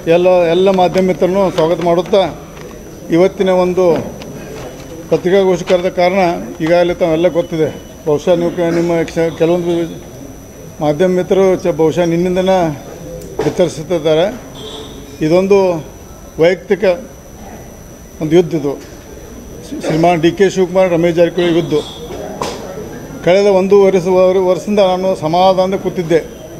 ಎಲ್ಲ ಎಲ್ಲ ಮಾಧ್ಯಮ ಮಿತ್ರರನ್ನು ಸ್ವಾಗತ ಮಾಡುತ್ತಾ ಇವತ್ತಿನ ಒಂದು ಪತ್ರಿಕಾಗೋಷ್ಠಿ ಕರೆದ ಕಾರಣ ಈಗಾಗಲೇ ತಾವೆಲ್ಲ ಗೊತ್ತಿದೆ ಬಹುಶಃ ನೀವು ಕೆ- ನಿಮ್ಮ ಕ್ಷ- ಕೆಲವೊಂದು ಮಾಧ್ಯಮ ಮಿತ್ರರು ಚ ಬಹುಶಃ ನಿನ್ನಿಂದನೇ ವಿತರಿಸುತ್ತಿದ್ದಾರೆ ಇದೊಂದು ವೈಯಕ್ತಿಕ ಒಂದು ಯುದ್ಧ ಇದು ಶ್ರೀ- ಶ್ರೀಮಾನ್ ಡಿ ಕೆ ಶಿವಕುಮಾರ್ ರಮೇಶ್ ಜಾರಕಿಹೊಳಿ ಯುದ್ಧ ಕಳೆದ ಒಂದು ವರ್ಷ ವರ್ಷದಿಂದ ನಾನು ಸಮಾಧಾನದಿಂದ ಕೂತಿದ್ದೆ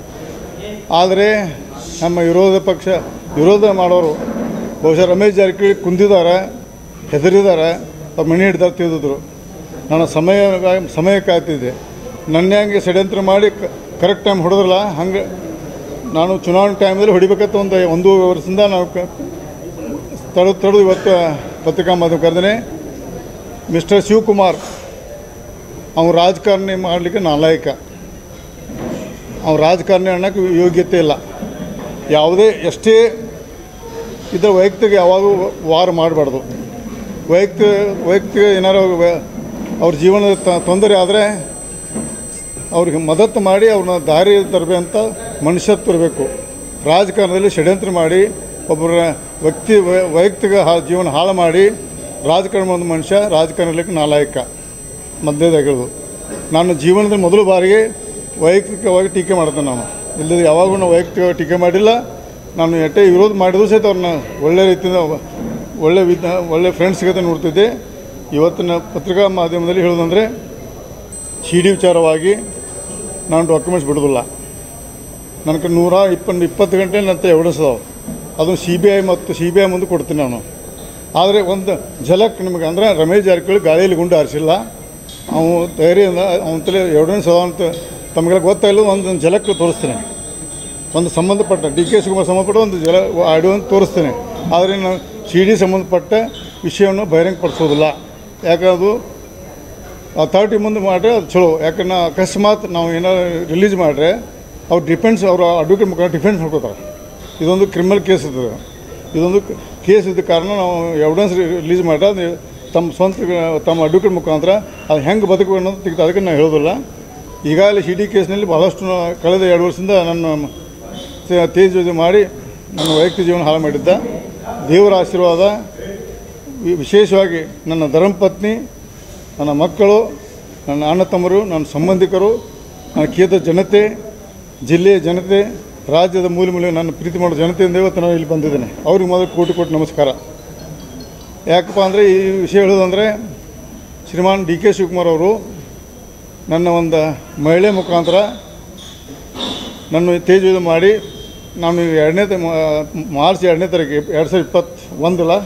ಆದರೆ ನಮ್ಮ ವಿರೋಧ ಪಕ್ಷ ವಿರೋಧ ಮಾಡೋರು ಬಹುಶಃ ರಮೇಶ್ ಜಾರಕಿಹೊಳಿ ಕುಂದಿದ್ದಾರೆ ಹೆದರಿದ್ದಾರೆ ಅವ್ರು ಮಣಿ ಹಿಡ್ದಾರ ತಿಳಿದಿದ್ರು ನಾನು ಸಮಯ ಸಮಯ ಕಾಯ್ತಿದ್ದೆ ನನ್ನ ಹಂಗೆ ಷಡ್ಯಂತ್ರ ಮಾಡಿ ಕರೆಕ್ಟ್ ಟೈಮ್ ಹೊಡೆದ್ರಲ್ಲ ಹಂಗೆ ನಾನು ಚುನಾವಣೆ ಟೈಮಲ್ಲಿ ಹೊಡಿಬೇಕಂತ ಒಂದು ಒಂದು ವರ್ಷದಿಂದ ನಾವು ಕ- ತಡೆದು ತಡೆದು ಇವತ್ತು ಪತ್ರಿಕಾ ಮಾಧ್ಯಮ ಕರೆದೇ ಮಿಸ್ಟರ್ ಶಿವಕುಮಾರ್ ಅವ್ನು ರಾಜಕಾರಣಿ ಮಾಡಲಿಕ್ಕೆ ನಾಲಾಯಕ ಅವ್ನು ರಾಜಕಾರಣಿ ಅನ್ನೋಕ್ಕೆ ಯೋಗ್ಯತೆ ಇಲ್ಲ ಯಾವುದೇ ಎಷ್ಟೇ ಇದರ ವೈಯಕ್ತಿಕ ಯಾವಾಗೂ ವಾರ ಮಾಡಬಾರ್ದು ವೈಯಕ್ತಿಕ ವೈಯಕ್ತಿಕ ಏನಾರು ವ- ಅವ್ರ ಜೀವನದ ತ- ತೊಂದರೆ ಆದರೆ ಅವ್ರಿಗೆ ಮದತ್ತು ಮಾಡಿ ಅವ್ರನ್ನ ದಾರಿ ತರಬೇಕಂತ ಮನುಷ್ಯತ್ವ ಇರಬೇಕು ರಾಜಕಾರಣದಲ್ಲಿ ಷಡ್ಯಂತ್ರ ಮಾಡಿ ಒಬ್ಬರ ವ್ಯಕ್ತಿ ವೈ- ವೈಯಕ್ತಿಕ ಹಾ ಜೀವನ ಹಾಳು ಮಾಡಿ ರಾಜಕಾರಣ ಒಂದು ಮನುಷ್ಯ ರಾಜಕಾರಣಕ್ಕೆ ನಾಲಾಯಕ ಮಧ್ಯದಾಗಿರೋದು ನಾನು ಜೀವನದ ಮೊದಲ ಬಾರಿಗೆ ವೈಯಕ್ತಿಕವಾಗಿ ಟೀಕೆ ಮಾಡ್ತೇನೆ ನಾನು ಇಲ್ಲದೆ ಯಾವಾಗೂ ನಾನು ವೈಯಕ್ತಿಕವಾಗಿ ಟೀಕೆ ಮಾಡಿಲ್ಲ ನಾನು ಎಟ್ಟೆ ವಿರೋಧ ಮಾಡಿದ್ರು ಸಹಿತ ಅವ್ರನ್ನ ಒಳ್ಳೆ ರೀತಿಯಿಂದ ಒಳ್ಳೆ ವಿದ್ಯ ಒಳ್ಳೆ ಫ್ರೆಂಡ್ಸ್ ಜೊತೆ ನೋಡ್ತಿದ್ದೆ ಇವತ್ತಿನ ಪತ್ರಿಕಾ ಮಾಧ್ಯಮದಲ್ಲಿ ಹೇಳೋದಂದರೆ ಸಿ ಡಿ ವಿಚಾರವಾಗಿ ನಾನು ಡಾಕ್ಯುಮೆಂಟ್ಸ್ ಬಿಡೋದಿಲ್ಲ ನನಗೆ ನೂರ ಇಪ್ಪತ್ತು ಇಪ್ಪತ್ತು ಗಂಟೆ ನಂತರ ಎವಿಡೆನ್ಸ್ ಅದಾವೆ ಅದನ್ನು ಸಿ ಬಿ ಐ ಮತ್ತು ಸಿ ಬಿ ಐ ಮುಂದೆ ಕೊಡ್ತೀನಿ ನಾನು ಆದರೆ ಒಂದು ಝಲಕ್ ನಿಮಗೆ ಅಂದರೆ ರಮೇಶ್ ಜಾರಕಿಹೊಳಿ ಗಾಳಿಯಲ್ಲಿ ಗುಂಡು ಹಾರಿಸಿಲ್ಲ ಅವನು ಧೈರ್ಯದಿಂದ ಅವನ ತಲೆ ಎವಿಡೆನ್ಸ್ ಅದಾವ ಅಂತ ತಮಗೆಲ್ಲ ಗೊತ್ತಾಗಿಲ್ಲ ಒಂದು ಝಲಕ್ ತೋರಿಸ್ತೀನಿ ಒಂದು ಸಂಬಂಧಪಟ್ಟ ಡಿ ಕೆ ಶಿವಕುಮಾರ್ ಸಂಬಂಧಪಟ್ಟ ಒಂದು ಜಲ ಆಡಿಯೋವನ್ನು ತೋರಿಸ್ತೇನೆ ಆದರೆ ನಾನು ಸಿ ಡಿ ಸಂಬಂಧಪಟ್ಟ ವಿಷಯವನ್ನು ಬಹಿರಂಗಪಡಿಸೋದಿಲ್ಲ ಯಾಕಂದ್ರೆ ಅದು ಅಥಾರಿಟಿ ಮುಂದೆ ಮಾಡ್ರೆ ಅದು ಚಲೋ ಯಾಕಂದ್ರೆ ಅಕಸ್ಮಾತ್ ನಾವು ಏನಾರು ರಿಲೀಸ್ ಮಾಡ್ರೆ ಅವ್ರು ಡಿಫೆನ್ಸ್ ಅವರ ಅಡ್ವೊಕೇಟ್ ಮುಖಾಂತರ ಡಿಫೆನ್ಸ್ ಮಾಡ್ಕೋತಾರೆ ಇದೊಂದು ಕ್ರಿಮಿನಲ್ ಕೇಸ್ ಇದೆ ಇದೊಂದು ಕೇಸ್ ಇದ್ದ ಕಾರಣ ನಾವು ಎವಿಡೆನ್ಸ್ ರಿಲೀಸ್ ಮಾಡ್ರೆ ಅದು ತಮ್ಮ ಸ್ವಂತ ತಮ್ಮ ಅಡ್ವೊಕೇಟ್ ಮುಖಾಂತರ ಅದು ಹೆಂಗೆ ಬದುಕಬೇಕು ಅನ್ನೋದು ತೆಗೆದು ಅದಕ್ಕೆ ನಾನು ಹೇಳೋದಿಲ್ಲ ಈಗಾಗಲೇ ಸಿ ಡಿ ಕೇಸ್ನಲ್ಲಿ ಬಹಳಷ್ಟು ನಾ- ಕಳೆದ ಎರಡು ವರ್ಷದಿಂದ ನನ್ನ ತೆ- ತೇಜ್ ಯೋಜನೆ ಮಾಡಿ ನನ್ನ ವೈಯಕ್ತಿಕ ಜೀವನ ಹಾಳು ಮಾಡಿದ್ದ ದೇವರ ಆಶೀರ್ವಾದ ವಿ- ವಿಶೇಷವಾಗಿ ನನ್ನ ಧರ್ಮಪತ್ನಿ ನನ್ನ ಮಕ್ಕಳು ನನ್ನ ಅಣ್ಣ ತಮ್ಮರು ನನ್ನ ಸಂಬಂಧಿಕರು ನನ್ನ ಕೇಂದ್ರ ಜನತೆ ಜಿಲ್ಲೆಯ ಜನತೆ ರಾಜ್ಯದ ಮೂಲೆ ಮೂಲೆ ನನ್ನ ಪ್ರೀತಿ ಮಾಡೋ ಜನತೆಯಿಂದ ಇವತ್ತು ನಾನು ಇಲ್ಲಿ ಬಂದಿದ್ದೇನೆ ಅವ್ರಿಗೆ ಮೊದಲು ಕೋಟಿ ಕೋಟಿ ನಮಸ್ಕಾರ ಯಾಕಪ್ಪ ಅಂದರೆ ಈ ವಿಷಯ ಹೇಳೋದಂದರೆ ಶ್ರೀಮಾನ್ ಡಿ ಕೆ ಶಿವಕುಮಾರ್ ಅವರು ನನ್ನ ಒಂದು ಮಹಿಳೆ ಮುಖಾಂತರ ನನ್ನ ತೇಜ್ ಮಾಡಿ ನಾನು ಈಗ ಎರಡನೇ ತ- ಮಾ- ಮಾರ್ಚ್ ಎರಡನೇ ತಾರೀಕು ಎರಡು ಸಾವಿರದ ಇಪ್ಪತ್ತು ಒಂದಲ್ಲ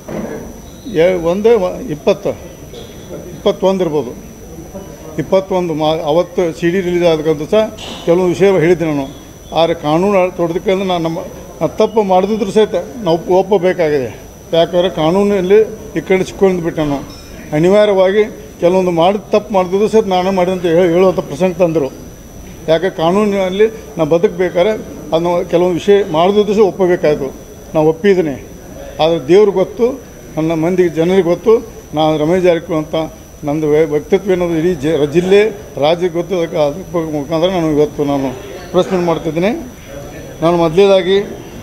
ಎ ಒಂದೇ ವ- ಇಪ್ಪತ್ತು ಇಪ್ಪತ್ತೊಂದು ಇರ್ಬೋದು ಇಪ್ಪತ್ತೊಂದು ಮಾ ಅವತ್ತು ಸಿ ಡಿ ರಿಲೀಸ್ ಆದಕ್ಕಂತ ಸಹ ಕೆಲವೊಂದು ವಿಷಯ ಹೇಳಿದ್ದೆ ನಾನು ಆದರೆ ಕಾನೂನು ತೊಡದಕ್ಕೆ ನಾನು ನಮ್ಮ ನಾನು ತಪ್ಪು ಮಾಡಿದ್ರು ಸಹಿತ ನಾವು ಒಪ್ ಒಪ್ಪಬೇಕಾಗಿದೆ ಯಾಕಂದರೆ ಕಾನೂನಲ್ಲಿ ಈ ಕಡೆ ಸಿಕ್ಕೊಂಡು ಬಿಟ್ಟೆ ನಾನು ಅನಿವಾರ್ಯವಾಗಿ ಕೆಲವೊಂದು ಮಾಡಿದ ತಪ್ಪು ಮಾಡಿದ್ರು ಸಹಿತ ನಾನು ಮಾಡಿದಂತ ಹೇಳಿ ಹೇಳುವಂಥ ಪ್ರಸಂಗ ತಂದರು ಯಾಕೆ ಕಾನೂನಿನಲ್ಲಿ ನಾವು ಬದುಕಬೇಕಾದ್ರೆ ಅದನ್ನು ಕೆಲವೊಂದು ವಿಷಯ ಮಾಡಿದ್ರು ಸಹ ಒಪ್ಪಬೇಕಾಯಿತು ನಾವು ಒಪ್ಪಿದ್ದೀನಿ ಆದರೆ ದೇವ್ರಿಗೆ ಗೊತ್ತು ನನ್ನ ಮಂದಿಗೆ ಜನರಿಗೆ ಗೊತ್ತು ನಾನು ರಮೇಶ್ ಜಾರಕಿಹೊಳಿ ಅಂತ ನಂದು ವ್ಯ- ವ್ಯಕ್ತಿತ್ವ ಅನ್ನೋದು ಇಡೀ ಜ ಜಿಲ್ಲೆ ರಾಜ್ಯಕ್ಕೆ ಗೊತ್ತು ಅದಕ್ಕೆ ಅದ್ರ ಮುಖಾಂತರ ನಾನು ಇವತ್ತು ನಾನು ಪ್ರಶ್ನೆ ಮಾಡ್ತಿದ್ದೀನಿ ನಾನು ಮೊದಲೇದಾಗಿ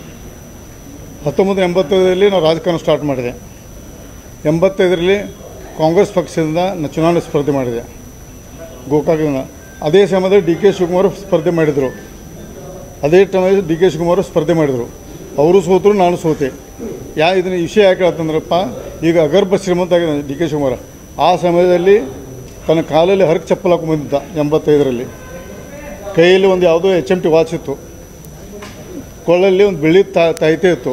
ಹತ್ತೊಂಬತ್ತು ಎಂಬತ್ತೈದರಲ್ಲಿ ನಾನು ರಾಜಕಾರಣ ಸ್ಟಾರ್ಟ್ ಮಾಡಿದೆ ಎಂಬತ್ತೈದರಲ್ಲಿ ಕಾಂಗ್ರೆಸ್ ಪಕ್ಷದಿಂದ ನಾನು ಚುನಾವಣೆ ಸ್ಪರ್ಧೆ ಮಾಡಿದೆ ಗೋಕಾಕದಿಂದ ಅದೇ ಸಮಯದಲ್ಲಿ ಡಿ ಕೆ ಶಿವಕುಮಾರ್ ಸ್ಪರ್ಧೆ ಮಾಡಿದರು ಅದೇ ಟೈಮಲ್ಲಿ ಡಿ ಕೆ ಶಿವಕುಮಾರ್ ಸ್ಪರ್ಧೆ ಮಾಡಿದರು ಅವರು ಸೋತರು ನಾನು ಸೋತೆ ಯಾ ಇದನ್ನ ವಿಷಯ ಯಾಕೆ ಹೇಳ್ತಂದ್ರಪ್ಪ ಈಗ ಅಗರ್ಭ ಶ್ರೀಮಂತ ಆಗಿದೆ ಡಿ ಕೆ ಶಿವಕುಮಾರ್ ಆ ಸಮಯದಲ್ಲಿ ತನ್ನ ಕಾಲಲ್ಲಿ ಹರಕ್ ಚಪ್ಪಲ್ ಹಾಕೊಂಡು ಬಂದಿದ್ದ ಎಂಬತ್ತೈದರಲ್ಲಿ ಕೈಯಲ್ಲಿ ಒಂದು ಯಾವುದೋ ಎಚ್ ಎಮ್ ಟಿ ವಾಚ್ ಇತ್ತು ಕೊಳ್ಳಲ್ಲಿ ಒಂದು ಬೆಳ್ಳಿ ತಾ ತಾಯಿತೆ ಇತ್ತು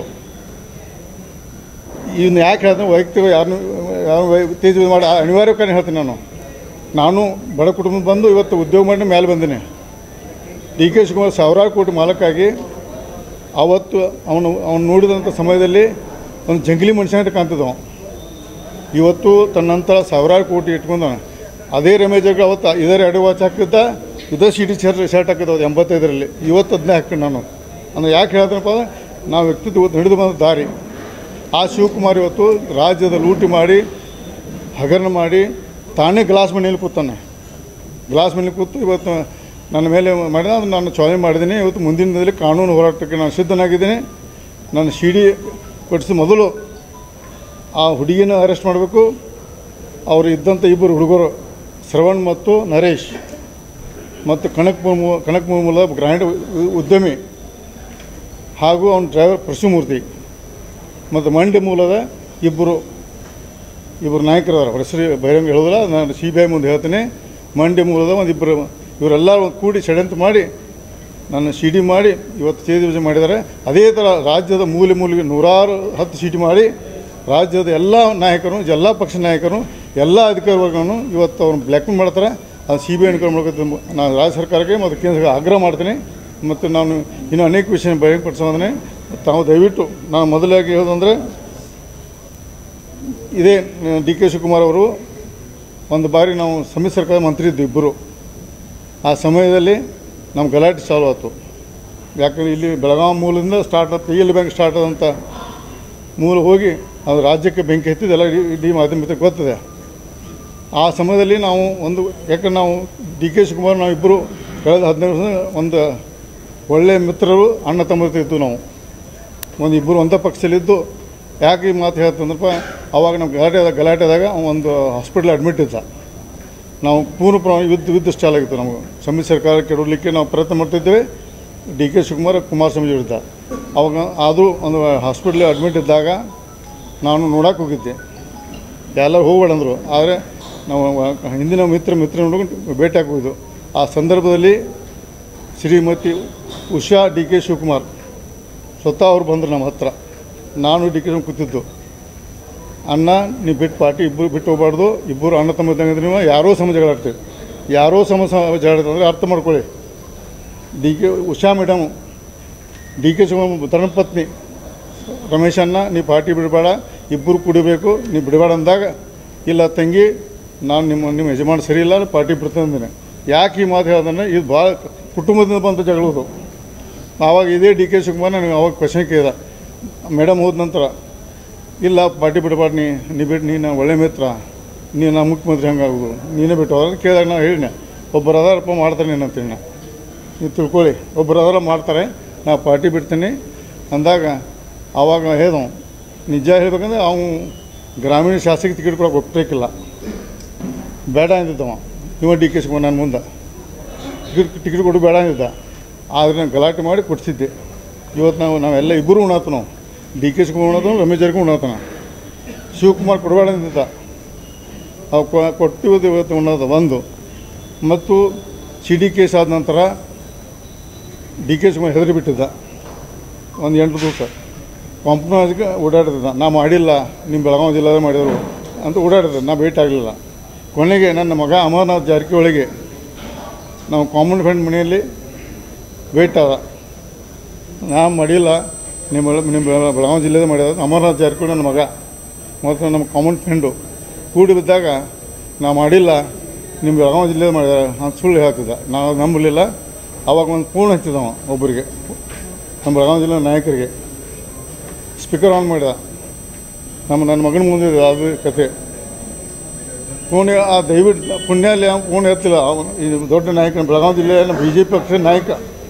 ಇದನ್ನ ಯಾಕೆ ಹೇಳ್ತೀನಿ ವೈಯಕ್ತಿಕ ಯಾರನ್ನು ಯಾರು ತೇಜ್ ಮಾಡಿ ಅನಿವಾರ್ಯ ಕಾರಣ ಹೇಳ್ತೀನಿ ನಾನು ನಾನು ಬಡ ಕುಟುಂಬ ಬಂದು ಇವತ್ತು ಉದ್ಯೋಗ ಮಾಡಿ ಮೇಲೆ ಬಂದಿನಿ ಡಿ ಕೆ ಶಿವಕುಮಾರ್ ಸಾವಿರಾರು ಕೋಟಿ ಮಾಲಕ್ಕಾಗಿ ಆವತ್ತು ಅವನು ಅವನು ನೋಡಿದಂಥ ಸಮಯದಲ್ಲಿ ಒಂದು ಜಂಗಲಿ ಮನುಷ್ಯನ ಕಾಣ್ತಿದ್ದ ಅವ ಇವತ್ತು ತನ್ನಂತರ ಸಾವಿರಾರು ಕೋಟಿ ಇಟ್ಕೊಂಡ ಅದೇ ರಮೇಶ್ ಜಾರಕಿಹೊಳಿ ಅವತ್ತು ಇದರ ಎರಡು ವಾಚ್ ಹಾಕಿದ್ದ ಇದೇ ಸಿಟಿ ಶರ್ಟ್ ಶರ್ಟ್ ಹಾಕಿದ್ದ ಅವತ್ತು ಎಂಬತ್ತೈದರಲ್ಲಿ ಇವತ್ತು ಅದನ್ನೇ ಹಾಕೊಂಡು ನಾನು ಅಂದ್ರೆ ಯಾಕೆ ಹೇಳ್ತೀನಪ್ಪ ಅಂದ್ರೆ ನಾವು ವ್ಯಕ್ತಿತ್ವ ಇವತ್ತು ಹಿಡಿದು ಬಂದ ದಾರಿ ಆ ಶಿವಕುಮಾರ್ ಇವತ್ತು ರಾಜ್ಯದ ಲೂಟಿ ಮಾಡಿ ಹಗರಣ ಮಾಡಿ ತಾನೇ ಗ್ಲಾಸ್ ಮನೆಯಲ್ಲಿ ಕೂತಾನೆ ಗ್ಲಾಸ್ ಮನೆಯಲ್ಲಿ ಕೂತು ಇವತ್ತು ನನ್ನ ಮೇಲೆ ಮಾಡಿದ ಅದನ್ನು ನಾನು ಚಾಲೆಂಜ್ ಮಾಡಿದ್ದೀನಿ ಇವತ್ತು ಮುಂದಿನ ದಿನದಲ್ಲಿ ಕಾನೂನು ಹೋರಾಟಕ್ಕೆ ನಾನು ಸಿದ್ಧನಾಗಿದ್ದೀನಿ ನನ್ನ ಸಿ ಡಿ ಕೊಡಿಸಿದ ಮೊದಲು ಆ ಹುಡುಗಿನ ಅರೆಸ್ಟ್ ಮಾಡಬೇಕು ಅವರು ಇದ್ದಂಥ ಇಬ್ಬರು ಹುಡುಗರು ಶ್ರವಣ್ ಮತ್ತು ನರೇಶ್ ಮತ್ತು ಕನಕ್ ಮುರ್ಮು ಕನಕ್ ಮುರ್ಮುಲ ಗ್ರಾಂಡ್ ಉದ್ಯಮಿ ಹಾಗೂ ಅವನ ಡ್ರೈವರ್ ಪರಶುಮೂರ್ತಿ ಮತ್ತು ಮಂಡ್ಯ ಮೂಲದ ಇಬ್ಬರು ಇಬ್ಬರು ನಾಯಕರದಾರ ಹೆಸರು ಬಹಿರಂಗ ಹೇಳೋದಿಲ್ಲ ನಾನು ಸಿ ಬಿ ಐ ಮುಂದೆ ಹೇಳ್ತೀನಿ ಮಂಡ್ಯ ಮೂಲದ ಒಂದು ಇಬ್ಬರು ಇವರೆಲ್ಲ ಒಂದು ಕೂಡಿ ಷಡ್ಯಂತ್ರ ಮಾಡಿ ನನ್ನ ಸಿ ಡಿ ಮಾಡಿ ಇವತ್ತು ಚೇ ದಿವಸ ಮಾಡಿದ್ದಾರೆ ಅದೇ ಥರ ರಾಜ್ಯದ ಮೂಲೆ ಮೂಲೆಗೆ ನೂರಾರು ಹತ್ತು ಸೀಟಿ ಮಾಡಿ ರಾಜ್ಯದ ಎಲ್ಲ ನಾಯಕರು ಎಲ್ಲ ಪಕ್ಷ ನಾಯಕರು ಎಲ್ಲ ಅಧಿಕಾರಿ ವರ್ಗವನ್ನು ಇವತ್ತು ಅವ್ರನ್ನ ಬ್ಲ್ಯಾಕ್ಮೇಲ್ ಮಾಡ್ತಾರೆ ಅದು ಸಿ ಬಿ ಐ ಅನ್ಕೊಂಡು ಮಾಡ್ಕೊತ ನಾನು ರಾಜ್ಯ ಸರ್ಕಾರಕ್ಕೆ ಮತ್ತು ಕೇಂದ್ರ ಸರ್ಕಾರ ಆಗ್ರಹ ಮಾಡ್ತೀನಿ ಮತ್ತು ನಾನು ಇನ್ನೂ ಅನೇಕ ವಿಷಯ ಬಹಿರಂಗಪಡಿಸೋದನ್ನೇ ತಾವು ದಯವಿಟ್ಟು ನಾನು ಮೊದಲಾಗಿ ಹೇಳೋದಂದರೆ ಇದೇ ಡಿ ಕೆ ಶಿವಕುಮಾರ್ ಅವರು ಒಂದು ಬಾರಿ ನಾವು ಸಮ್ಮಿಶ್ರ ಸರ್ಕಾರದ ಮಂತ್ರಿ ಇದ್ದು ಇಬ್ಬರು ಆ ಸಮಯದಲ್ಲಿ ನಮ್ಮ ಗಲಾಟೆ ಚಾಲು ಆಯಿತು ಯಾಕಂದರೆ ಇಲ್ಲಿ ಬೆಳಗಾವಿ ಮೂಲದಿಂದ ಸ್ಟಾರ್ಟ್ ಆದ ಪಿ ಎಲ್ ಬ್ಯಾಂಕ್ ಸ್ಟಾರ್ಟ್ ಆದಂಥ ಮೂಲ ಹೋಗಿ ಅದು ರಾಜ್ಯಕ್ಕೆ ಬೆಂಕಿ ಹತ್ತಿದೆಲ್ಲ ಇಡೀ ಇಡೀ ಮಾಧ್ಯಮ ಗೊತ್ತಿದೆ ಆ ಸಮಯದಲ್ಲಿ ನಾವು ಒಂದು ಯಾಕಂದ್ರೆ ನಾವು ಡಿ ಕೆ ಶಿವಕುಮಾರ್ ನಾವು ಇಬ್ಬರು ಕಳೆದ ಹದಿನೈದು ವರ್ಷ ಒಂದು ಒಳ್ಳೆಯ ಮಿತ್ರರು ಅಣ್ಣ ತಮ್ಮಂದಿರು ಇದ್ದು ನಾವು ಒಂದು ಇಬ್ಬರು ಒಂದೇ ಪಕ್ಷದಲ್ಲಿದ್ದು ಯಾಕೆ ಈ ಮಾತು ಹೇಳ್ತಂದ್ರಪ್ಪ ಅವಾಗ ನಮ್ಮ ಗಲಾಟೆ ಆದಾಗ ಗಲಾಟೆ ಆದಾಗ ಅವ ಒಂದು ಹಾಸ್ಪಿಟ್ಲ್ ಅಡ್ಮಿಟ್ ಇದ್ದ ನಾವು ಪೂರ್ಣ ಪ್ರಮಾಣ ಯುದ್ಧ ಯುದ್ಧ ಸ್ಟಾಲ್ ಆಗಿತ್ತು ನಮಗೆ ಸಮ್ಮಿಶ್ರ ಸರ್ಕಾರ ಕೆಡವಲಿಕ್ಕೆ ನಾವು ಪ್ರಯತ್ನ ಮಾಡ್ತಿದ್ದೇವೆ ಡಿ ಕೆ ಶಿವಕುಮಾರ್ ಕುಮಾರಸ್ವಾಮಿ ವಿರುದ್ಧ ಅವಾಗ ಅದು ಒಂದು ಹಾಸ್ಪಿಟ್ಲ್ ಅಡ್ಮಿಟ್ ಇದ್ದಾಗ ನಾನು ನೋಡಕ್ಕೆ ಹೋಗಿದ್ದೆ ಎಲ್ಲರೂ ಹೋಗ್ಬೇಡ ಅಂದರು ಆದರೆ ನಾವು ಹಿಂದಿನ ಮಿತ್ರ ಮಿತ್ರ ನೋಡ್ಕೊಂಡು ಭೇಟಿ ಹಾಕೋದು ಆ ಸಂದರ್ಭದಲ್ಲಿ ಶ್ರೀಮತಿ ಉಷಾ ಡಿ ಕೆ ಶಿವಕುಮಾರ್ ಸ್ವತಃ ಅವ್ರು ಬಂದರು ನಮ್ಮ ಹತ್ರ ನಾನು ಡಿ ಕೆ ಶಿವಕುಮಾರ್ ಕೂತಿದ್ದು ಅಣ್ಣ ನೀವು ಬಿಟ್ಟು ಪಾರ್ಟಿ ಇಬ್ಬರು ಬಿಟ್ಟು ಹೋಗ್ಬಾರ್ದು ಇಬ್ಬರು ಅಣ್ಣ ತಮ್ಮ ಇದ್ದಂಗೆ ನೀವು ಯಾರೋ ಸಮ ಜಗಳಾಡ್ತೀವಿ ಯಾರೋ ಸಮ ಜಗಳಾಡ್ತಾರೆ ಅರ್ಥ ಮಾಡ್ಕೊಳ್ಳಿ D K Usha madam D K Shivakumar ಧರ್ಮಪತ್ನಿ ರಮೇಶ್ ಅಣ್ಣ ನೀ ಪಾರ್ಟಿ ಬಿಡಬೇಡ ಇಬ್ಬರು ಕುಡಿಬೇಕು ನೀ ಬಿಡಬೇಡ ಅಂದಾಗ ಇಲ್ಲ ತಂಗಿ ನಾನು ನಿಮ್ಮ ನಿಮ್ಮ ಯಜಮಾನ ಸರಿ ಇಲ್ಲ ಪಾರ್ಟಿ ಬಿಡ್ತಂದಿನಿ ಯಾಕೆ ಈ ಮಾತು ಹೇಳ್ದಾನೆ ಇದು ಭಾಳ ಕುಟುಂಬದಿಂದ ಬಂದ ಜಗಳದು ಆವಾಗ ಇದೇ ಡಿ ಕೆ ಶಿವಕುಮಾರ್ ನನಗೆ ಅವಾಗ ಕ್ವಶನ್ ಕೇಳಿದ ಮೇಡಮ್ ಹೋದ ನಂತರ ಇಲ್ಲ ಪಾರ್ಟಿ ಬಿಡಬಾರ್ದು ನೀ ನೀ ಬಿಟ್ಟು ನೀನು ಒಳ್ಳೆ ಮಿತ್ರ ನೀನು ನಾ ಮುಖ್ಯಮಂತ್ರಿ ಹಂಗಾಗೋದು ನೀನೇ ಬಿಟ್ಟು ಹೋದ್ರೆ ಕೇಳಿದಾಗ ನಾವು ಹೇಳಿನ ಒಬ್ಬರು ಅದಾರಪ್ಪ ಮಾಡ್ತಾರೆ ನೀನು ಅಂತೇಳಿ ನಾ ನೀವು ತಿಳ್ಕೊಳ್ಳಿ ಒಬ್ಬರು ಅದರ ಮಾಡ್ತಾರೆ ನಾ ಪಾರ್ಟಿ ಬಿಡ್ತೀನಿ ಅಂದಾಗ ಆವಾಗ ಹೇಳ್ದವ ನಿಜ ಹೇಳ್ಬೇಕಂದ್ರೆ ಅವನು ಗ್ರಾಮೀಣ ಶಾಸಕ ಟಿಕೆಟ್ ಕೊಡೋಕೆ ಒಪ್ಪಬೇಕಿಲ್ಲ ಬೇಡ ಅಂದಿದ್ದವ ಇವ ಡಿ ಕೆ ಶಿವಕುಮಾರ್ ನನ್ನ ಮುಂದೆ ಟಿಕೆಟ್ ಟಿಕೆಟ್ ಕೊಡು ಬೇಡ ಅಂದಿದ್ದ ಆದರೆ ನಾನು ಗಲಾಟೆ ಮಾಡಿ ಕೊಡಿಸಿದ್ದೆ ಇವತ್ತು ನಾವು ನಾವೆಲ್ಲ ಇಬ್ಬರು ಉಣಾತು ನಾವು ಡಿ ಕೆ ಶಿವಕುಮಾರ್ ಉಣಾತನು ರಮೇಶ್ ಜಾರಕಿಹೊಳಿ ಉಣಾತನ ಶಿವಕುಮಾರ್ ಕೊಡಬೇಡ ಅಂದಿದ್ದ ಅವು ಕೊಟ್ಟಿದ್ದು ಇವತ್ತು ಉಣ್ಣೋದು ಒಂದು ಮತ್ತು ಸಿ ಡಿ ಕೇಸ್ ಆದ ನಂತರ ಡಿ ಕೆ ಶಿವಕುಮಾರ್ ಹೆದರಿ ಬಿಟ್ಟಿದ್ದ ಒಂದು ಎಂಟು ದಿವಸ ಕಂಪ್ನಿಗೆ ಓಡಾಡ್ತಿದ್ದ ನಾ ಮಾಡಿಲ್ಲ ನಿಮ್ಮ ಬೆಳಗಾವಿ ಜಿಲ್ಲಾದ ಮಾಡಿದರು ಅಂತ ಓಡಾಡಿದೆ ನಾ ಭೇಟಿ ಆಗಲಿಲ್ಲ ಕೊನೆಗೆ ನನ್ನ ಮಗ ಅಮರನಾಥ್ ಜಾರಕಿಹೊಳಿಗೆ ನಾವು ಕಾಮನ್ ಫ್ರೆಂಡ್ ಮನೆಯಲ್ಲಿ ಭೇಟಿ ಆದ ನಾ ಮಾಡಿಲ್ಲ ನಿಮ್ಮ ನಿಮ್ಮ ಬೆಳಗಾವಿ ಜಿಲ್ಲೆದ ಮಾಡಿದ ಅಮರನಾಥ್ ಜಾರಕಿಹೊಳಿ ನನ್ನ ಮಗ ಮತ್ತು ನಮ್ಮ ಕಾಮನ್ ಫ್ರೆಂಡು ಕೂಡಿ ಬಿದ್ದಾಗ ನಾ ಮಾಡಿಲ್ಲ ನಿಮ್ಮ ಬೆಳಗಾವಿ ಜಿಲ್ಲೆದ ಮಾಡಿದಾರೆ ಅಂತ ಸುಳ್ಳು ಹೇಳ್ತಿದ್ದ ನಾವು ನಂಬಲಿಲ್ಲ ಅವಾಗ ಒಂದು ಫೋನ್ ಹಚ್ಚಿದವ ಒಬ್ಬರಿಗೆ ನಮ್ಮ ಬೆಳಗಾವಿ ಜಿಲ್ಲೆ ನಾಯಕರಿಗೆ ಸ್ಪೀಕರ್ ಆನ್ ಮಾಡಿದ ನಮ್ಮ ನನ್ನ ಮಗನ ಮುಂದೆ ಇದೆ ಅದು ಕತೆ ಫೋನ್ ಆ ದಯವಿಟ್ಟು ಪುಣ್ಯಲ್ಲಿ ಅವ್ನು ಫೋನ್ ಎತ್ತಿಲ್ಲ ಅವನು ಈ ದೊಡ್ಡ ನಾಯಕ ಬೆಳಗಾವಿ ಜಿಲ್ಲೆಯ ಬಿ ಜೆ ಪಿ ಪಕ್ಷದ ನಾಯಕ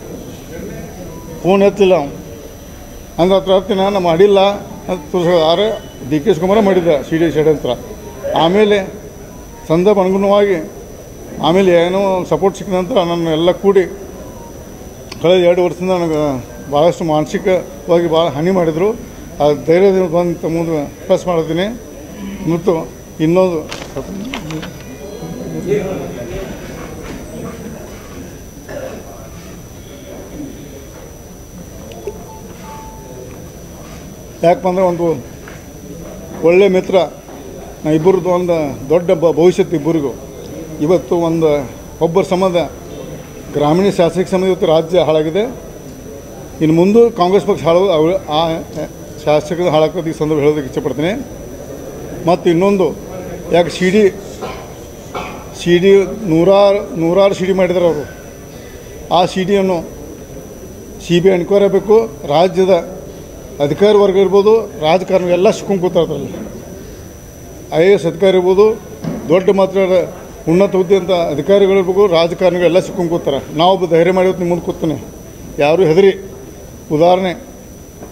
ಫೋನ್ ಎತ್ತಿಲ್ಲ ಅವನು ಅಂದ್ರೆ ಹತ್ರ ಹತ್ತಿನ ನಾನು ಮಾಡಿಲ್ಲ ಅಂತ ತೋರಿಸ ಆದ್ರೆ ಡಿ ಕೆ ಶಿವಕುಮಾರ ಮಾಡಿದ್ದ ಸಿ ಡಿ ಷಡ್ಯಂತ್ರ ಆಮೇಲೆ ಸಂದರ್ಭ ಅನುಗುಣವಾಗಿ ಆಮೇಲೆ ಏನೋ ಸಪೋರ್ಟ್ ಸಿಕ್ಕ ನಂತರ ನನ್ನ ಎಲ್ಲ ಕೂಡಿ ಕಳೆದ ಎರಡು ವರ್ಷದಿಂದ ನನಗೆ ಭಾಳಷ್ಟು ಮಾನಸಿಕವಾಗಿ ಭಾಳ ಹಾನಿ ಮಾಡಿದರು ಆ ಧೈರ್ಯದಿಂದ ಬಂದು ಮುಂದೆ ಪ್ಲಸ್ ಮಾಡ್ತೀನಿ ಮತ್ತು ಇನ್ನೊಂದು ಯಾಕಂದ್ರೆ ಒಂದು ಒಳ್ಳೆಯ ಮಿತ್ರ ನಾ ಇಬ್ಬರದ್ದು ಒಂದು ದೊಡ್ಡ ಬ ಭವಿಷ್ಯತ್ತು ಇಬ್ಬರಿಗೂ ಇವತ್ತು ಒಂದು ಒಬ್ಬರ ಸಂಬಂಧ ಗ್ರಾಮೀಣ ಶಾಸಕ ಸಂಬಂಧ ಇವತ್ತು ರಾಜ್ಯ ಹಾಳಾಗಿದೆ ಇನ್ನು ಮುಂದೆ ಕಾಂಗ್ರೆಸ್ ಪಕ್ಷ ಹಾಳು ಅವ್ರು ಆ ಶಾಸಕದ ಹಾಳಾಕೋದು ಈ ಸಂದರ್ಭ ಹೇಳೋದಕ್ಕೆ ಇಷ್ಟಪಡ್ತೀನಿ ಮತ್ತು ಇನ್ನೊಂದು ಯಾಕೆ ಸಿ ಡಿ ಸಿ ಡಿ ನೂರಾರು ನೂರಾರು ಸಿ ಡಿ ಮಾಡಿದ್ದಾರೆ ಅವರು ಆ ಸಿ ಡಿಯನ್ನು ಸಿ ಬಿ ಐ ಎನ್ಕ್ವೈರಿ ಆಗಬೇಕು ರಾಜ್ಯದ ಅಧಿಕಾರಿ ವರ್ಗ ಇರ್ಬೋದು ರಾಜಕಾರಣ ಎಲ್ಲ ಸಿಕ್ಕೊಂಡು ಕೂತಾರೆ ಅದರಲ್ಲಿ ಐ ಎ ಎಸ್ ಅಧಿಕಾರಿ ಇರ್ಬೋದು ದೊಡ್ಡ ಮಾತ್ರ ಉನ್ನತ ಹುದ್ದೆ ಅಂತ ಅಧಿಕಾರಿಗಳಿರ್ಬೇಕು ರಾಜಕಾರಣಿಗಳು ಎಲ್ಲ ಸಿಕ್ಕೊಂಡು ಕೂತಾರೆ ನಾವೊಬ್ಬ ಧೈರ್ಯ ಮಾಡಿ ನಿಮ್ಮ ಮುಂದೆ ಕೂತಾನೆ ಯಾರು ಹೆದರಿ ಉದಾಹರಣೆ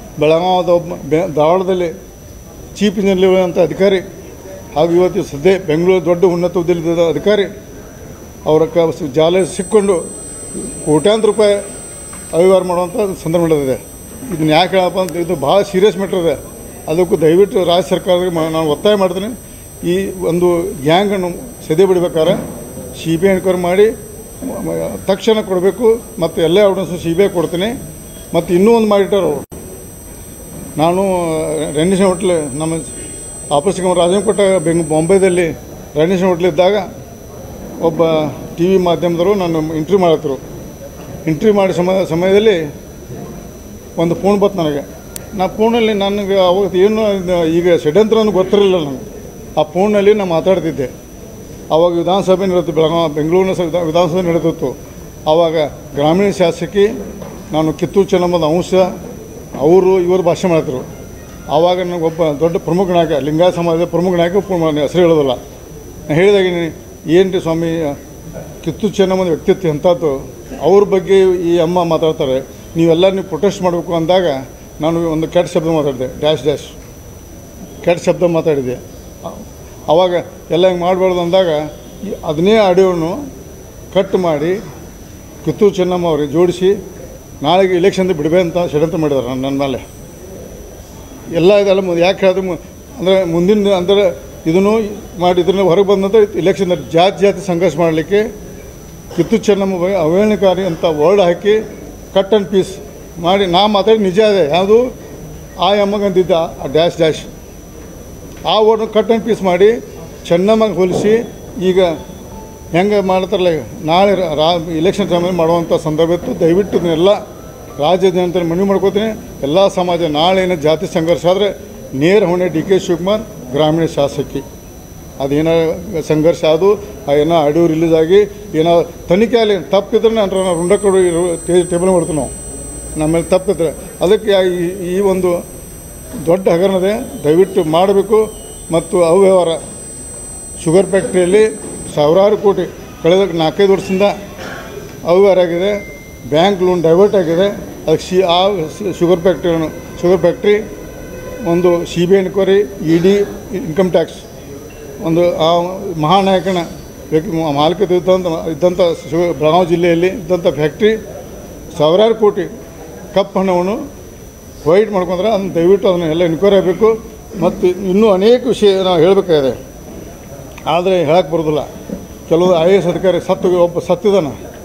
ಬೆಳಗಾವದ ಒಬ್ಬ ಬೆ ಧಾರವಾಡದಲ್ಲಿ ಚೀಫ್ ಇಂಜಿನಿಯರ್ ಅಂತ ಅಧಿಕಾರಿ ಹಾಗೂ ಇವತ್ತು ಸದ್ಯ ಬೆಂಗಳೂರು ದೊಡ್ಡ ಉನ್ನತ ಹುದ್ದೆಯಲ್ಲಿದ್ದ ಅಧಿಕಾರಿ ಅವರ ಕ ಜಾಲ ಸಿಕ್ಕೊಂಡು ಕೋಟ್ಯಾಂತರ ರೂಪಾಯಿ ಅವ್ಯವಹಾರ ಮಾಡುವಂಥ ಸಂದರ್ಭ ನಡೆದಿದೆ ಇದನ್ನ ಯಾಕೆ ಹೇಳಪ್ಪ ಅಂತ ಇದು ಭಾಳ ಸೀರಿಯಸ್ ಮ್ಯಾಟ್ರ್ ಇದೆ ಅದಕ್ಕೂ ದಯವಿಟ್ಟು ರಾಜ್ಯ ಸರ್ಕಾರಕ್ಕೆ ಮ- ನಾನು ಒತ್ತಾಯ ಮಾಡ್ತೀನಿ ಈ ಒಂದು ಗ್ಯಾಂಗನ್ನು ಸದೆ ಬಿಡ್ಬೇಕಾದ್ರೆ ಸಿ ಬಿ ಐ ಎನ್ಕ್ವೈರಿ ಮಾಡಿ ಮ- ಮ- ತಕ್ಷಣ ಕೊಡಬೇಕು ಮತ್ತು ಎಲ್ಲ ಎವಿಡೆನ್ಸು ಸಿ ಬಿ ಐ ಕೊಡ್ತೀನಿ ಮತ್ತು ಇನ್ನೂ ಒಂದು ಮಾಡಿಟ್ಟಾರೆ ಅವರು ನಾನು ರಣೇಶನ್ ಹೋಟ್ಲ್ ನಮ್ಮ ಆಪರೇಷನ್ ರಾಜಂಕೋಟ ಬೆಂಗ್ ಬಾಂಬೆದಲ್ಲಿ ರಣೇಶನ್ ಹೋಟ್ಲ್ ಇದ್ದಾಗ ಒಬ್ಬ ಟಿ ವಿ ಮಾಧ್ಯಮದವರು ನಾನು ಇಂಟ್ರ್ಯೂ ಮಾಡತ್ತರು ಇಂಟ್ರ್ಯೂ ಮಾಡಿ ಸಮಯ ಸಮಯದಲ್ಲಿ ಒಂದು ಫೋನ್ ಬಂತು ನನಗೆ ನಾ ಫೋನಲ್ಲಿ ನನಗೆ ಅವಾಗ ಏನು ಇದು ಈಗ ಷಡ್ಯಂತ್ರ ಅನ್ನೋದು ಗೊತ್ತಿರಲಿಲ್ಲ ನನಗೆ ಆ ಫೋನಲ್ಲಿ ನಾನು ಮಾತಾಡ್ತಿದ್ದೆ ಆವಾಗ ವಿಧಾನಸಭೆ ನಡೆದಿತ್ತು ಬೆಳಗಾವಿ ಬೆಂಗಳೂರಿನ ಸ- ವಿಧಾ- ವಿಧಾನಸಭೆ ನಡೆದಿತ್ತು ಆವಾಗ ಗ್ರಾಮೀಣ ಶಾಸಕಿ ನಾನು ಕಿತ್ತೂರು ಚೆನ್ನಮ್ಮದ ಅಂಶ ಅವರು ಇವರು ಭಾಷಣ ಮಾಡ್ತಿರು ಆವಾಗ ನನಗೊಬ್ಬ ದೊಡ್ಡ ಪ್ರಮುಖ ನಾಯಕ ಲಿಂಗಾಯತ ಸಮಾಜದ ಪ್ರಮುಖ ನಾಯಕ ಫೋನ್ ಮಾಡಿ ಹೆಸರು ಹೇಳೋದಿಲ್ಲ ನಾನು ಹೇಳಿದಾಗ ಏನು ರೀ ಸ್ವಾಮಿ ಕಿತ್ತೂರು ಚೆನ್ನಮ್ಮನ ವ್ಯಕ್ತಿತ್ವ ಎಂಥದ್ದು ಅವ್ರ ಬಗ್ಗೆ ಈ ಅಮ್ಮ ಮಾತಾಡ್ತಾರೆ ನೀವೆಲ್ಲ ನೀವು ಪ್ರೊಟೆಸ್ಟ್ ಮಾಡಬೇಕು ಅಂದಾಗ ನಾನು ಒಂದು ಕೆಟ್ಟ ಶಬ್ದ ಮಾತಾಡಿದೆ ಡ್ಯಾಶ್ ಡ್ಯಾಶ್ ಕೆಟ್ಟ ಶಬ್ದ ಮಾತಾಡಿದೆ ಅ- ಅವಾಗ ಎಲ್ಲ ಹಿಂಗೆ ಮಾಡಬಾರ್ದು ಅಂದಾಗ ಈ ಅದನ್ನೇ ಆಡಿಯೋನು ಕಟ್ ಮಾಡಿ ಕಿತ್ತೂರು ಚೆನ್ನಮ್ಮ ಅವ್ರಿಗೆ ಜೋಡಿಸಿ ನಾಳೆಗೆ ಇಲೆಕ್ಷನ್ ಬಿಡಬೇ ಅಂತ ಷಡ್ಯಂತ್ರ ಮಾಡಿದ್ದಾರೆ ನನ್ನ ನನ್ನ ಮೇಲೆ ಎಲ್ಲ ಇದೆಲ್ಲ ಮು- ಯಾಕೆ ಹೇಳಿದ್ರೆ ಮು- ಅಂದರೆ ಮುಂದಿನ ಅಂದರೆ ಇದನ್ನು ಮಾಡಿ ಇದನ್ನು ಹೊರಗೆ ಬಂದಂಥ ಇಲೆಕ್ಷನ್ ಜಾತಿ ಜಾತಿ ಸಂಘರ್ಷ ಮಾಡಲಿಕ್ಕೆ ಕಿತ್ತೂರು ಚೆನ್ನಮ್ಮ ಬಗ್ಗೆ ಅವಹೇಳನಕಾರಿ ಅಂತ ವರ್ಡ್ ಹಾಕಿ ಕಟ್ ಆ್ಯಂಡ್ ಪೀಸ್ ಮಾಡಿ ನಾ ಮಾತಾಡಿ ನಿಜ ಇದೆ ಯಾವುದು ಆ ಅಮ್ಮಗಂತಿದ್ದ ಆ ಡ್ಯಾಶ್ ಡ್ಯಾಶ್ ಆ ವರ್ಡ್ನ ಕಟ್ ಆ್ಯಂಡ್ ಪೀಸ್ ಮಾಡಿ ಚೆನ್ನಮ್ಮಗೆ ಹೋಲಿಸಿ ಈಗ ಹೆಂಗೆ ಮಾಡ್ತಾರಲ್ಲ ಈಗ ನಾಳೆ ರಾ- ರಾ ಇಲೆಕ್ಷನ್ ಟೈಮಲ್ಲಿ ಮಾಡುವಂಥ ಸಂದರ್ಭ ಇತ್ತು ದಯವಿಟ್ಟು ಇದನ್ನೆಲ್ಲ ರಾಜ್ಯ ಜನತೆ ಮನವಿ ಮಾಡ್ಕೋತೀನಿ ಎಲ್ಲ ಸಮಾಜ ನಾಳೆ ಏನೋ ಜಾತಿ ಸಂಘರ್ಷ ಆದರೆ ನೇರ ಹೊಣೆ ಡಿ ಕೆ ಶಿವಕುಮಾರ್ ಗ್ರಾಮೀಣ ಶಾಸಕಿ ಅದೇನೋ ಸಂಘರ್ಷ ಅದು ಆ ಏನೋ ಆಡಿಯೋ ರಿಲೀಸ್ ಆಗಿ ಏನೋ ತನಿಖೆ ಆಗಲಿ ತಪ್ಪಿದ್ರೆ ನಾನು ರುಂಡ ಕೊಡು ಟೇಬಲ್ ಮಾಡ್ತೀವಿ ನಾವು ನಮ್ಮಲ್ಲಿ ತಪ್ಪಿದ್ರೆ ಅದಕ್ಕೆ ಈ- ಈ ಒಂದು ದೊಡ್ಡ ಹಗರಣದೆ ದಯವಿಟ್ಟು ಮಾಡಬೇಕು ಮತ್ತು ಅವ್ಯವಹಾರ ಶುಗರ್ ಫ್ಯಾಕ್ಟ್ರಿಯಲ್ಲಿ ಸಾವಿರಾರು ಕೋಟಿ ಕಳೆದ ನಾಲ್ಕೈದು ವರ್ಷದಿಂದ ಅವ್ಯವಹಾರ ಆಗಿದೆ ಬ್ಯಾಂಕ್ ಲೋನ್ ಡೈವರ್ಟ್ ಆಗಿದೆ ಅದಕ್ಕೆ ಸಿ ಆ ಸ- ಶುಗರ್ ಫ್ಯಾಕ್ಟ್ರಿಯನ್ನು ಶುಗರ್ ಫ್ಯಾಕ್ಟ್ರಿ ಒಂದು C B enquiry E D income tax ಒಂದು ಆ ಮಹಾನಾಯಕನ ವ್ಯಕ್ತಿ ಮಾಲೀಕತೆ ಇದ್ದಂಥ ಇದ್ದಂಥ ಶು ಬೆಳಗಾವಿ ಜಿಲ್ಲೆಯಲ್ಲಿ ಇದ್ದಂಥ ಫ್ಯಾಕ್ಟ್ರಿ ಸಾವಿರಾರು ಕೋಟಿ ಕಪ್ ಹಣವನ್ನು ವೈಟ್ ಮಾಡ್ಕೊಂಡ್ರೆ ಅದನ್ನು ದಯವಿಟ್ಟು ಅದನ್ನು ಎಲ್ಲ ಎನ್ಕ್ವೈರಿ ಆಗಬೇಕು ಮತ್ತು ಇನ್ನೂ ಅನೇಕ ವಿಷಯ ನಾವು ಹೇಳಬೇಕಾಗಿದೆ ಆದರೆ ಹೇಳಕ್ಕೆ ಬರೋದಿಲ್ಲ ಕೆಲವು ಐ ಎ ಎಸ್ ಅಧಿಕಾರಿ ಸತ್ತು ಒಬ್ಬ ಸತ್ತಿದಾನ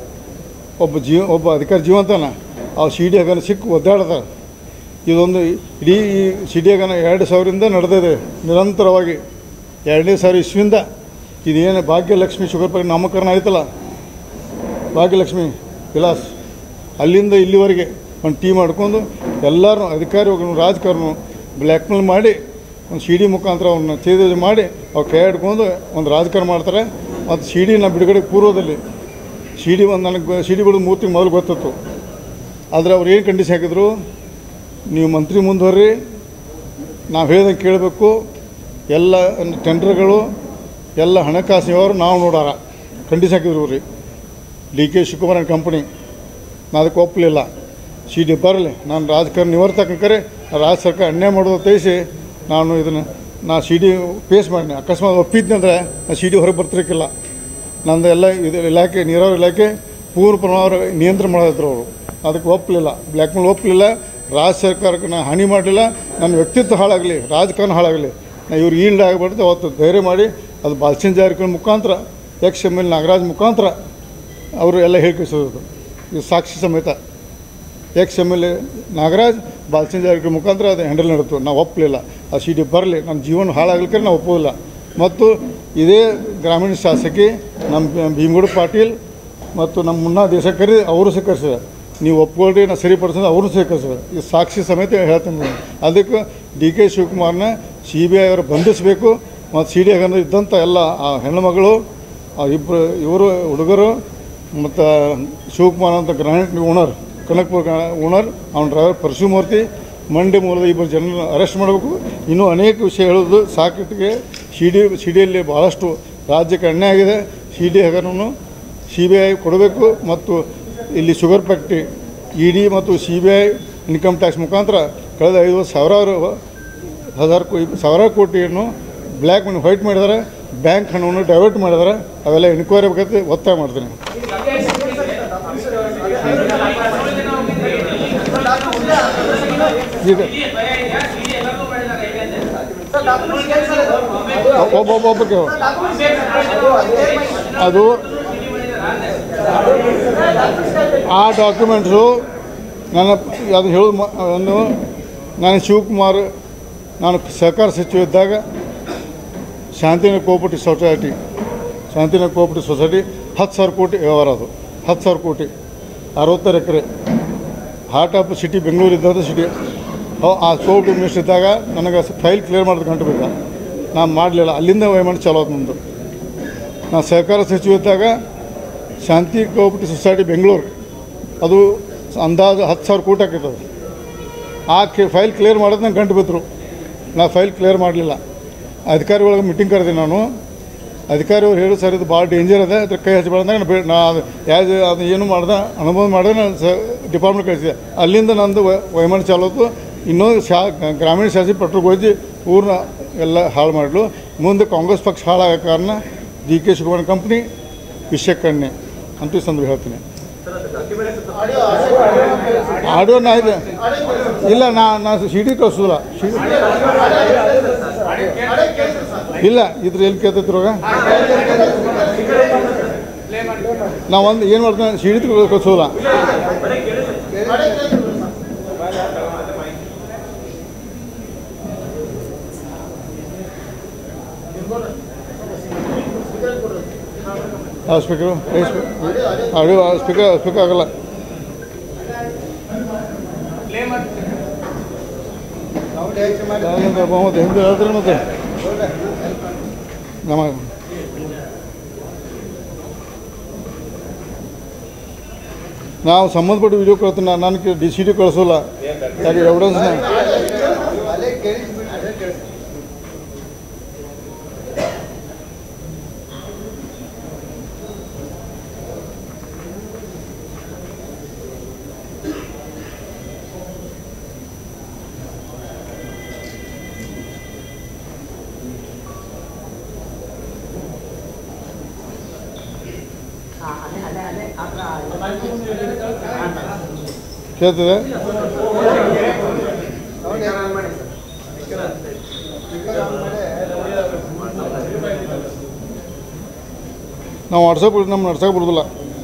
ಒಬ್ಬ ಜೀವ ಒಬ್ಬ ಅಧಿಕಾರಿ ಜೀವಂತನ ಆ ಸಿ ಡಿ ಹಗನ ಸಿಕ್ಕು ಒದ್ದಾಡ್ತಾರೆ ಇದೊಂದು ಇಡೀ ಈ ಸಿ ಡಿ ಹಗನ ಎರಡು ಸಾವಿರದಿಂದ ನಡೆದಿದೆ ನಿರಂತರವಾಗಿ ಎರಡನೇ ಸಾವಿರ ಇಸ್ವಿಂದ ಇದೇನು ಭಾಗ್ಯಲಕ್ಷ್ಮಿ ಶುಗರ್ ಫ್ಯಾಕ್ಟ್ರಿ ನಾಮಕರಣ ಆಯ್ತಲ್ಲ ಭಾಗ್ಯಲಕ್ಷ್ಮಿ ವಿಲಾಸ್ ಅಲ್ಲಿಂದ ಇಲ್ಲಿವರೆಗೆ ಒಂದು ಟೀಮ್ ಮಾಡ್ಕೊಂಡು ಎಲ್ಲರೂ ಅಧಿಕಾರಿಗಳು ರಾಜಕಾರಣ ಬ್ಲ್ಯಾಕ್ಮೇಲ್ ಮಾಡಿ ಒಂದು ಸಿ ಡಿ ಮುಖಾಂತರ ಅವನ್ನ ಚೇಂಜ್ ಮಾಡಿ ಅವ್ರು ಕೈ ಹಿಡ್ಕೊಂಡು ಒಂದು ರಾಜಕಾರಣ ಮಾಡ್ತಾರೆ ಮತ್ತು ಸಿ ಡಿನ ಬಿಡುಗಡೆ ಪೂರ್ವದಲ್ಲಿ ಸಿ ಡಿ ಒಂದು ನನಗೆ ಸಿ ಡಿ ಬಿಡೋದು ಮೂರು ತಿಂಗಳು ಮೊದಲು ಗೊತ್ತಿತ್ತು ಆದರೆ ಅವ್ರು ಏನು ಕಂಡೀಷನ್ ಹಾಕಿದ್ರು ನೀವು ಮಂತ್ರಿ ಮುಂದುವರ್ರಿ ನಾವು ಹೇಳ್ದಂಗೆ ಕೇಳಬೇಕು ಎಲ್ಲ ಟೆಂಡರ್ಗಳು ಎಲ್ಲ ಹಣಕಾಸು ವ್ಯವಹಾರ ನಾವು ನೋಡಾರ ಕಂಡೀಷನ್ ಹಾಕಿದ್ರು ರೀ D K Shivakumar and company ನಾನು ಅದಕ್ಕೆ ಒಪ್ಪಲಿಲ್ಲ ಸಿ ಡಿ ಬರಲಿ ನಾನು ರಾಜಕಾರಣ ನಿವರ್ತಕ್ಕಂಕರೆ ರಾಜ್ಯ ಸರ್ಕಾರ ಅನ್ಯಾಯ ಮಾಡೋದು ತಿಳಿಸಿ ನಾನು ಇದನ್ನು ನಾ ಸಿ ಡಿ ಪೇಸ್ ಮಾಡಿದೆ ಅಕಸ್ಮಾತ್ ಒಪ್ಪಿದ್ನಂದ್ರೆ ನಾ ಸಿ ಡಿ ಹೊರಗೆ ಬರ್ತಿರಕ್ಕಿಲ್ಲ ನಂದು ಎಲ್ಲ ಇದು ಇಲಾಖೆ ನೀರಾವರಿ ಇಲಾಖೆ ಪೂರ್ಣ ಪ್ರಮಾಣ ನಿಯಂತ್ರಣ ಮಾಡಿದ್ರು ಅವರು ಅದಕ್ಕೆ ಒಪ್ಪಲಿಲ್ಲ ಬ್ಲ್ಯಾಕ್ ಮೇಲ್ ಒಪ್ಪಲಿಲ್ಲ ರಾಜ್ಯ ಸರ್ಕಾರಕ್ಕೆ ನಾನು ಹಾನಿ ಮಾಡಲಿಲ್ಲ ನನ್ನ ವ್ಯಕ್ತಿತ್ವ ಹಾಳಾಗಲಿ ರಾಜಕಾರಣ ಹಾಳಾಗಲಿ ನಾ ಇವ್ರು ಈಲ್ಡ್ ಆಗಬಾರ್ದು ಅವತ್ತು ಧೈರ್ಯ ಮಾಡಿ ಅದು ಬಾಲ್ಚನ್ ಜಾರಕಿಹೊಳಿ ಮುಖಾಂತರ ಎಕ್ಸ್ ಎಮ್ ಎಲ್ ನಾಗರಾಜ್ ಮುಖಾಂತರ ಅವರು ಎಲ್ಲ ಹೇಳ್ಕಿಸೋದು ಇದು ಸಾಕ್ಷಿ ಸಮೇತ X M L A Nagaraj ಬಾಲ್ಚನ್ ಜಾರಕಿಹೊಳಿ ಮುಖಾಂತರ ಅದು ಹ್ಯಾಂಡಲ್ ನಡೆತು ನಾವು ಒಪ್ಪಲಿಲ್ಲ ಆ ಸಿ ಡಿ ಬರಲಿ ನಮ್ಮ ಜೀವನ ಹಾಳಾಗ್ಲಿಕ್ಕೆ ನಾವು ಒಪ್ಪೋದಿಲ್ಲ ಮತ್ತು ಇದೇ ಗ್ರಾಮೀಣ ಶಾಸಕಿ ನಮ್ಮ ಭೀಮಗೌಡ ಪಾಟೀಲ್ ಮತ್ತು ನಮ್ಮ ಮುನ್ನಾ ದೇಶ ಕರಿ ಅವರು ಸ್ವೀಕರಿಸಿದ ನೀವು ಒಪ್ಕೊಳ್ರಿ ನಾ ಸರಿಪಡಿಸಿದ ಅವರು ಸ್ವೀಕರಿಸಿದ ಈ ಸಾಕ್ಷಿ ಸಮೇತ ಹೇಳ್ತೀನಿ ನಾನು. ಅದಕ್ಕೆ ಡಿ ಕೆ ಶಿವಕುಮಾರ್ನ ಸಿ ಬಿ ಐ ಅವರು ಬಂಧಿಸಬೇಕು ಮತ್ತು ಸಿ ಡಿ ಆಗಂದ್ರೆ ಇದ್ದಂಥ ಎಲ್ಲ ಆ ಹೆಣ್ಣುಮಗಳು ಆ ಇಬ್ಬರು ಇವರು ಹುಡುಗರು ಮತ್ತು ಶಿವಕುಮಾರ್ ಅಂತ ಗ್ರಾನೈಟ್ ಓನರ್ ಕನಕಪುರ ಓನರ್ ಅವನ ಡ್ರೈವರ್ ಪರಶುಮೂರ್ತಿ ಮಂಡ್ಯ ಮೂಲದ ಇಬ್ಬರು ಜನರನ್ನು ಅರೆಸ್ಟ್ ಮಾಡಬೇಕು ಇನ್ನೂ ಅನೇಕ ವಿಷಯ ಹೇಳೋದು ಸಾಕಿಟ್ಟಿಗೆ ಸಿ ಡಿ ಸಿ ಡಿಯಲ್ಲಿ ಭಾಳಷ್ಟು ರಾಜ್ಯಕ್ಕೆ ಅನ್ಯಾಯ ಆಗಿದೆ ಸಿ ಡಿ ಹಗರನ್ನು ಸಿ ಬಿ ಐ ಕೊಡಬೇಕು ಮತ್ತು ಇಲ್ಲಿ ಶುಗರ್ ಫ್ಯಾಕ್ಟ್ರಿ ಇ ಡಿ ಮತ್ತು C B I income tax ಮುಖಾಂತರ ಕಳೆದ ಐದು ವರ್ಷ ಸಾವಿರಾರು ಹಜಾರು ಕೋ ಸಾವಿರಾರು ಕೋಟಿಯನ್ನು ಬ್ಲ್ಯಾಕ್ ಮನಿ ವೈಟ್ ಮಾಡಿದ್ದಾರೆ ಬ್ಯಾಂಕ್ ಹಣವನ್ನು ಡೈವರ್ಟ್ ಮಾಡಿದ್ದಾರೆ ಅವೆಲ್ಲ ಎನ್ಕ್ವೈರಿ ಬೇಕಂತ ಒತ್ತಾಯ ಮಾಡ್ತೀನಿ ಈಗ ಒಬ್ಬೊಬ್ಬೊಬ್ಬಕ್ಕೆ ಅದು ಆ ಡಾಕ್ಯುಮೆಂಟ್ಸು ನನ್ನ ಅದು ಹೇಳೋದು ಮ- ಒಂದು ನಾನು ಶಿವಕುಮಾರ್ ನಾನು ಸಹಕಾರ ಸಚಿವ ಇದ್ದಾಗ Shantinagar cooperative society Shantinagar cooperative society ಹತ್ತು ಸಾವಿರ ಕೋಟಿ ವ್ಯವಹಾರ ಅದು ಹತ್ತು ಸಾವಿರ ಕೋಟಿ ಅರವತ್ತಾರು ಎಕರೆ ಹಾರ್ಟ್ ಆಫ್ ಸಿಟಿ ಬೆಂಗಳೂರು ಇದ್ದಂಥ ಸಿಟಿ ಆ ಕೋರ್ಟ್ ಮಿನಿಸ್ಟರ್ ಇದ್ದಾಗ ನನಗೆ ಫೈಲ್ ಕ್ಲಿಯರ್ ಮಾಡೋದು ಗಂಟು ಬೇಕಾ ನಾನು ಮಾಡಲಿಲ್ಲ ಅಲ್ಲಿಂದ ವಹಿವಾಟು ಚಾಲೋ ಆಯ್ತು ನಂದು ನಾನು ಸಹಕಾರ ಸಚಿವ ಇದ್ದಾಗ ಶಾಂತಿ ಕೋಆಪರೇಟಿವ್ ಸೊಸೈಟಿ ಬೆಂಗಳೂರು ಅದು ಅಂದಾಜು ಹತ್ತು ಸಾವಿರ ಕೋಟಿ ಆಕೈತೆ ಅದು ಆ ಕೆ ಫೈಲ್ ಕ್ಲಿಯರ್ ಮಾಡೋದು ನಂಗೆ ಗಂಟು ಬಿದ್ದರು ನಾ ಫೈಲ್ ಕ್ಲಿಯರ್ ಮಾಡಲಿಲ್ಲ ಅಧಿಕಾರಿಗಳಿಗೆ ಮೀಟಿಂಗ್ ಕರೆದೆ ನಾನು ಅಧಿಕಾರಿಯವ್ರು ಹೇಳಿ ಸರ್ ಇದು ಭಾಳ ಡೇಂಜರ್ ಇದೆ ಅದ್ರ ಕೈ ಹಚ್ಚಬೇಡ ನಾನು ಬೇ ನಾ ಅದು ಯಾವ್ದು ಅದು ಏನು ಮಾಡ್ದೆ ಅನುಭವ ಮಾಡಿದೆ ನಾನು ಸ ಡಿಪಾರ್ಟ್ಮೆಂಟ್ ಕಳಿಸಿದೆ ಅಲ್ಲಿಂದ ನಂದು ವ- ವಹಿವಾಟು ಚಾಲು ಆಯ್ತು ಇನ್ನೊಂದು ಶಾ ಗ್ರಾಮೀಣ ಶಾಸಕಿ ಪೆಟ್ರೋಲ್ ಹೋಗಿ ಊರನ್ನ ಎಲ್ಲ ಹಾಳು ಮಾಡಲು ಮುಂದೆ ಕಾಂಗ್ರೆಸ್ ಪಕ್ಷ ಹಾಳಾಗೋ ಕಾರಣ ಡಿ ಕೆ ಶಿವಕುಮಾರ್ ಕಂಪ್ನಿ ವಿಷಯಕ್ಕಣ್ಣೆ ಅಂತ ಈ ಸಂದರ್ಭ ಹೇಳ್ತೀನಿ ಆಡಿಯೋ ನಾ ಇದೆ ಇಲ್ಲ ನಾ ನಾ ಸಿ ಡಿ ಕಳಿಸೋದಿಲ್ಲ ಸಿ ಇಲ್ಲ ಇದ್ರ ಎಲ್ಲಿ ಕೇಳ್ತೈತಿ ರೋಗ ನಾ ಒಂದು ಏನು ಮಾಡ್ತೇನೆ ಸಿ ಡಿ ಕಳಿಸೋದಿಲ್ಲ ಹಾಂ ಸ್ಪೀಕರು ಆಡಿಯೋ ಸ್ಪೀಕರ್ ಸ್ಪೀಕರ್ ಆಗಲ್ಲ ಯಾರಿಂದ ಮೊಹಮ್ಮದ್ ಹಿಂದೆ ಹೇಳ್ತಾರೆ ಮತ್ತೆ ನಮ್ಮ ನಾವು ಸಂಬಂಧಪಟ್ಟ ವಿಡಿಯೋ ಕಳ್ತೀನಿ ನಾನು ನನಗೆ ಡಿ ಸಿ ಡಿ ಕಳಿಸೋಲ್ಲ ಯಾಕೆ ಎವಿಡೆನ್ಸ್ನ ಕೇಳ್ತದೆ ನಾವು ವಾಟ್ಸಪ್ ನಮ್ಮ ನಡ್ಸಕ್ಕೆ ಬರೋದಿಲ್ಲ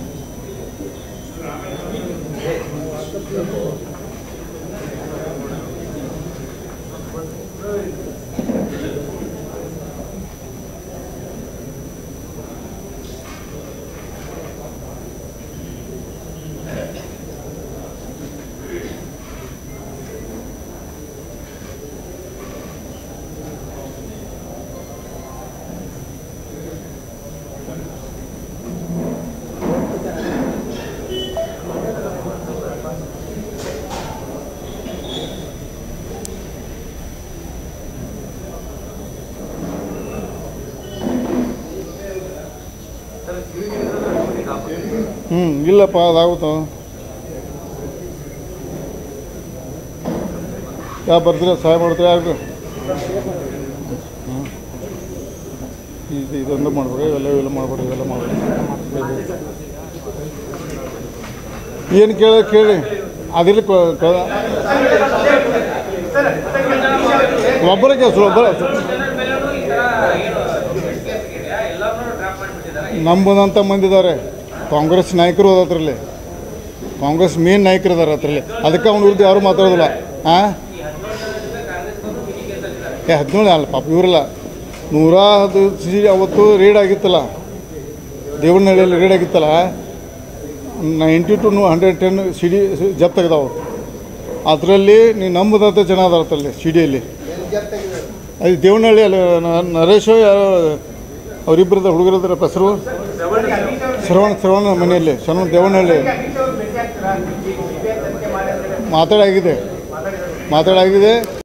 ಹ್ಞೂ ಇಲ್ಲಪ್ಪ ಅದಾಗುತ್ತ ಯಾ ಬರ್ತೀರ ಸಹಾಯ ಮಾಡ್ತೀರ ಯಾರು ಹ್ಞೂ ಇದು ಇದೊಂದು ಮಾಡ್ಬೇಡಿ ಇವೆಲ್ಲ ಇವೆಲ್ಲ ಮಾಡ್ಬೇಡಿ ಇವೆಲ್ಲ ಮಾಡ್ಬೇಡಿ ಏನು ಕೇಳ ಕೇಳಿ ಅದಿಲ್ಲ ಒಬ್ಬರ ಕೆಲಸ ಒಬ್ಬರ ನಂಬುದಂಥ ಮಂದಿ ಇದ್ದಾರೆ ಕಾಂಗ್ರೆಸ್ ನಾಯಕರು ಅದ ಅದರಲ್ಲಿ ಕಾಂಗ್ರೆಸ್ ಮೇನ್ ನಾಯಕರು ಇದಾರೆ ಅದರಲ್ಲಿ ಅದಕ್ಕೆ ಅವ್ನ ವಿರುದ್ಧ ಯಾರು ಮಾತಾಡೋದಿಲ್ಲ ಹಾಂ ಏ ಹದಿನೇಳು ಅಲ್ಲ ಪಾಪ ಇವರಲ್ಲ ನೂರ ಹತ್ತು ಸಿ ಅವತ್ತು ರೇಡ್ ಆಗಿತ್ತಲ್ಲ ದೇವನಹಳ್ಳಿಯಲ್ಲಿ ರೇಡ್ ಆಗಿತ್ತಲ್ಲ ninety to hundred ten C D ಜಪ್ ತೆಗ್ದಾವು ಅದರಲ್ಲಿ ನೀವು ನಂಬುದಂಥ ಜನ ಅದಾರ ಅದರಲ್ಲಿ ಸಿ ಡಿಯಲ್ಲಿ ಅದು ದೇವನಹಳ್ಳಿ ಅಲ್ಲಿ ನ- ನರೇಶು ಯಾರೋ ಅವರಿಬ್ಬರದ ಹುಡುಗರಿದ್ರ ಹೆಸರು ಶ್ರವಣ ಶ್ರವಣ ಮನೆಯಲ್ಲಿ ಶ್ರವಣ ದೇವನಹಳ್ಳಿ ಮಾತಾಡಾಗಿದೆ ಮಾತಾಡಾಗಿದೆ